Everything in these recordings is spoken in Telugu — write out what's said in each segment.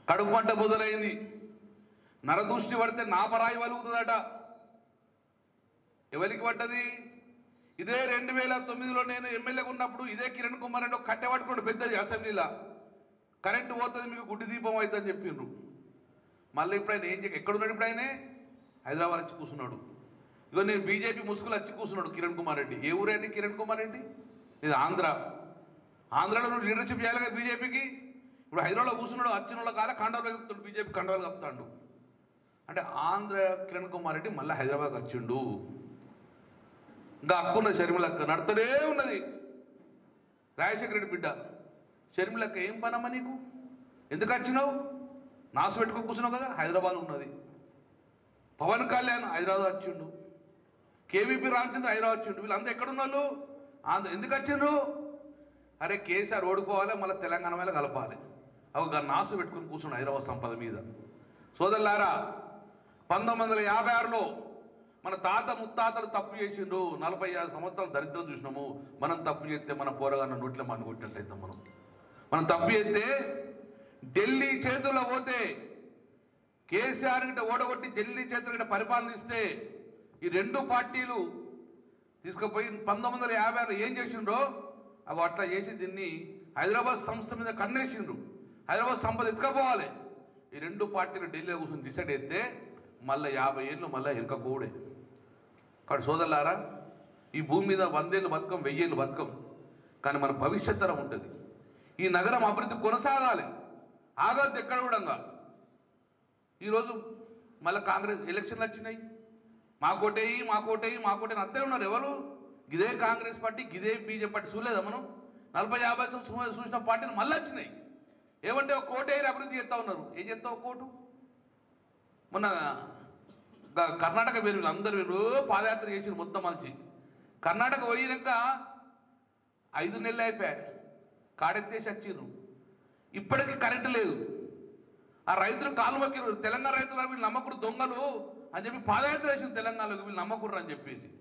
కడుపు మంట మొదలైంది నరదృష్టి పడితే నాపరాయి వలుగుతుందట ఎవరికి పడ్డది ఇదే రెండు వేల తొమ్మిదిలో నేను ఎమ్మెల్యేగా ఉన్నప్పుడు ఇదే కిరణ్ కుమార్ రెడ్డి ఒక కట్టె పట్టుకోండి పెద్దది అసెంబ్లీలో కరెంటు పోతుంది మీకు గుడ్డి దీపం అవుతుందని చెప్పిండ్రు మళ్ళీ ఇప్పుడు ఆయన ఏం చే ఎక్కడున్నాడు ఇప్పుడు ఆయనే హైదరాబాద్ వచ్చి కూర్చున్నాడు ఇగో నేను బీజేపీ ముసుగులు వచ్చి కూర్చున్నాడు కిరణ్ కుమార్ రెడ్డి ఏ ఊరండి కిరణ్ కుమార్ రెడ్డి ఇది ఆంధ్ర ఆంధ్రాలో నువ్వు లీడర్షిప్ చేయాలి కదా బీజేపీకి ఇప్పుడు హైదరాబాద్లో కూర్చున్నాడు వచ్చిన వాళ్ళ కాల కండవాలు కప్పుతాడు బీజేపీ కండవాలు కప్పుతాడు అంటే ఆంధ్ర కిరణ్ కుమార్ రెడ్డి మళ్ళీ హైదరాబాద్కి వచ్చిండు ఇంకా అక్కున్నది షర్మిలక్క నడుతూనే ఉన్నది రాజశేఖర రెడ్డి బిడ్డ షర్మిలక్క ఏం పనమ్మా నీకు ఎందుకు వచ్చినావు నాసు పెట్టుకో కూర్చున్నావు కదా హైదరాబాద్ ఉన్నది పవన్ కళ్యాణ్ హైదరాబాద్ వచ్చిండు కేవీపీ రామచంద్ర హైదరాబాద్ వచ్చిండు వీళ్ళంతా ఎక్కడున్నారు ఆంధ్ర ఎందుకు వచ్చిండ్రు అరే కేసీఆర్ ఓడిపోవాలి మళ్ళీ తెలంగాణ మీద కలపాలి ఒక నాసు పెట్టుకుని కూర్చున్నాడు హైదరాబాద్ సంపద మీద సోదరులారా పంతొమ్మిది వందల యాభై ఆరులో మన తాత ముత్తాతలు తప్పు చేసిండ్రు నలభై ఆరు సంవత్సరాలు దరిద్రం చూసినాము మనం తప్పు చేస్తే మన పోరగాన్న నోట్ల మన కొట్టినట్టయితే మనం మనం తప్పు చేస్తే ఢిల్లీ చేతుల్లో పోతే కేసీఆర్ గిట్ట ఓడగొట్టి ఢిల్లీ చేతుల గిట్ట పరిపాలన ఇస్తే ఈ రెండు పార్టీలు తీసుకుపోయి పంతొమ్మిది వందల యాభై ఆరు ఏం చేసిండ్రో అవి అట్లా చేసి దీన్ని హైదరాబాద్ సంస్థ మీద కన్నేసిండ్రు హైదరాబాద్ సంపద ఎత్తుకపోవాలి ఈ రెండు పార్టీలు ఢిల్లీలో కూర్చొని డిసైడ్ అయితే మళ్ళీ యాభై ఏళ్ళు మళ్ళీ వెనుక కూడే కాబట్టి సోదరులారా ఈ భూమి మీద వందేళ్ళు బతకం వెయ్యేళ్ళు బతకం కానీ మన భవిష్యత్ తరం ఉంటుంది ఈ నగరం అభివృద్ధి కొనసాగాలి ఆగద్దు ఎక్కడ కూడా ఈరోజు మళ్ళీ కాంగ్రెస్ ఎలక్షన్లు వచ్చినాయి మా కోటేయి మా కోటేయి మా కోటేయి అంతే ఉన్నారు ఎవరు ఇదే కాంగ్రెస్ పార్టీ ఇదే బీజేపీ పార్టీ చూడలేదా మనం నలభై యాభై సంవత్సరాలు చూసిన పార్టీలు మళ్ళీ వచ్చినాయి ఏమంటే ఒక కోటేరి అభివృద్ధి చేస్తా ఉన్నారు ఏం చేస్తావు ఒక కోటు మొన్న గ- కర్ణాటక వేరు వీళ్ళు అందరు వీళ్ళు పాదయాత్ర చేసి మొత్తం మలిచి కర్ణాటక పోయినాక ఐదు నెలలు అయిపోయాయి కాడెత్తేసి వచ్చిర్రు ఇప్పటికీ కరెంటు లేదు ఆ రైతులు కాలు మొక్కిరు తెలంగాణ రైతులు వీళ్ళు నమ్మకుడు దొంగలు అని చెప్పి పాదయాత్ర వేసింది తెలంగాణలోకి వీళ్ళు నమ్మకుడు అని చెప్పేసి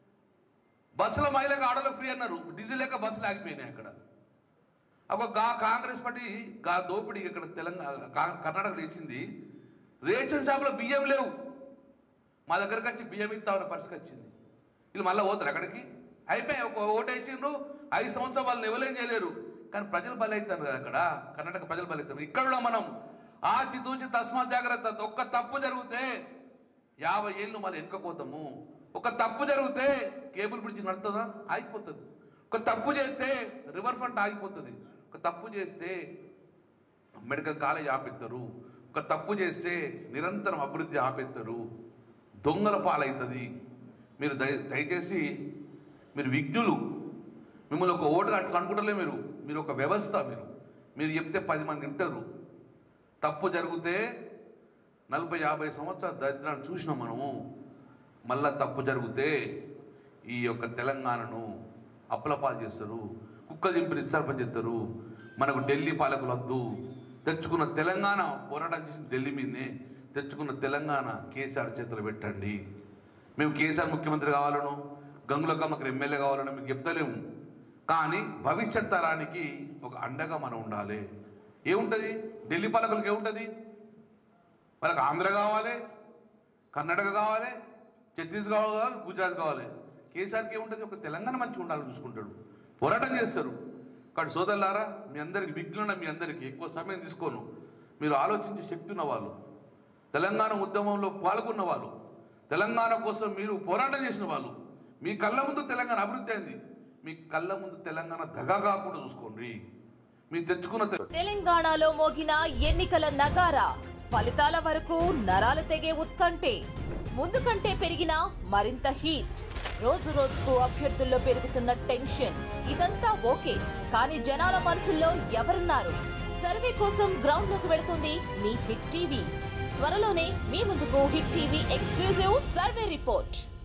బస్సుల మహిళలకు ఆడలో ఫ్రీ అన్నారు డీజిల్ లేక బస్సులు ఆగిపోయినాయి అక్కడ ఒక గా కాంగ్రెస్ పార్టీ గా దోపిడీ ఇక్కడ తెలంగాణ కా- కర్ణాటకలో వేసింది రేషన్ షాపులో బియ్యం లేవు మా దగ్గరకు వచ్చి బియ్యం ఇస్తామన్న పరిస్థితి వచ్చింది వీళ్ళు మళ్ళీ పోతారు అక్కడికి అయిపోయి ఒక ఓటు వేసిండ్రు ఐదు సంవత్సరాలు వాళ్ళని ఎవరేం చేయలేరు కానీ ప్రజలు బలవుతారు కదా అక్కడ కర్ణాటక ప్రజలు బలవుతారు ఇక్కడ కూడా మనం ఆచి తూచి తస్మాత్ జాగ్రత్త ఒక్క తప్పు జరిగితే యాభై ఏళ్ళు మళ్ళీ వెనుకపోతాము ఒక తప్పు జరిగితే కేబుల్ బ్రిడ్జ్ నడుతుందా ఆగిపోతుంది ఒక తప్పు చేస్తే రివర్ ఫ్రంట్ ఆగిపోతుంది ఒక తప్పు చేస్తే మెడికల్ కాలేజ్ ఆపేస్తారు ఒక తప్పు చేస్తే నిరంతరం అభివృద్ధి ఆపేస్తారు దొంగల పాలవుతుంది మీరు దయ దయచేసి మీరు విజ్ఞులు మిమ్మల్ని ఒక ఓటు అట్లా అనుకుంటలే మీరు మీరు ఒక వ్యవస్థ మీరు మీరు చెప్తే పది మంది వింటారు తప్పు జరిగితే నలభై యాభై సంవత్సరాల దరిద్రాన్ని చూసినాం మనము మళ్ళా తప్పు జరిగితే ఈ యొక్క తెలంగాణను అప్పలపాలు చేస్తారు కుక్కలు దింపి నిస్సర్పం చేస్తారు మనకు ఢిల్లీ పాలకులు వద్దు తెచ్చుకున్న తెలంగాణ పోరాటం చేసిన ఢిల్లీ మీదనే తెచ్చుకున్న తెలంగాణ కేసీఆర్ చేతులు పెట్టండి మేము కేసీఆర్ ముఖ్యమంత్రి కావాలను గంగుల కమ్మకర్ ఎమ్మెల్యే కావాలని మీకు చెప్తలేము కానీ భవిష్యత్ తరానికి ఒక అండగా మనం ఉండాలి ఏముంటుంది ఢిల్లీ పాలకులకు ఏముంటుంది వాళ్ళకి ఆంధ్ర కావాలి కర్ణాటక కావాలి ఛత్తీస్గఢ్ కావాలి గుజరాత్ కావాలి కేసీఆర్కి ఏముంటుంది ఒక తెలంగాణ మంచిగా ఉండాలని చూసుకుంటాడు పోరాటం చేస్తారు కాబట్టి సోదరులారా మీ అందరికి విఘ్నున్న మీ అందరికీ ఎక్కువ సమయం తీసుకోను మీరు ఆలోచించే శక్తి ఉన్న వాళ్ళు తెలంగాణ ఉద్యమంలో పాల్గొన్న వాళ్ళు తెలంగాణ కోసం మీరు పోరాటం చేసిన వాళ్ళు మీ కళ్ళ ముందు తెలంగాణ అభివృద్ధి అయింది మీ కళ్ళ ముందు తెలంగాణ దగా కాకుండా చూసుకోండి మీరు తెచ్చుకున్న తె- తెలంగాణలో మోగిన ఎన్నికల నగారా ఫలితాల వరకు నరాలు తెగే ఉత్కంఠే ముందు కంటే పెరిగిన మరింత హీట్ రోజు రోజుకు అభ్యర్థుల్లో పెరుగుతున్న టెన్షన్ ఇదంతా ఓకే కానీ జనాల మనసుల్లో ఎవరున్నారు సర్వే కోసం గ్రౌండ్ లోకి వెళుతుంది మీ హిట్ టీవీ త్వరలోనే మీ ముందుకు hit TV exclusive survey report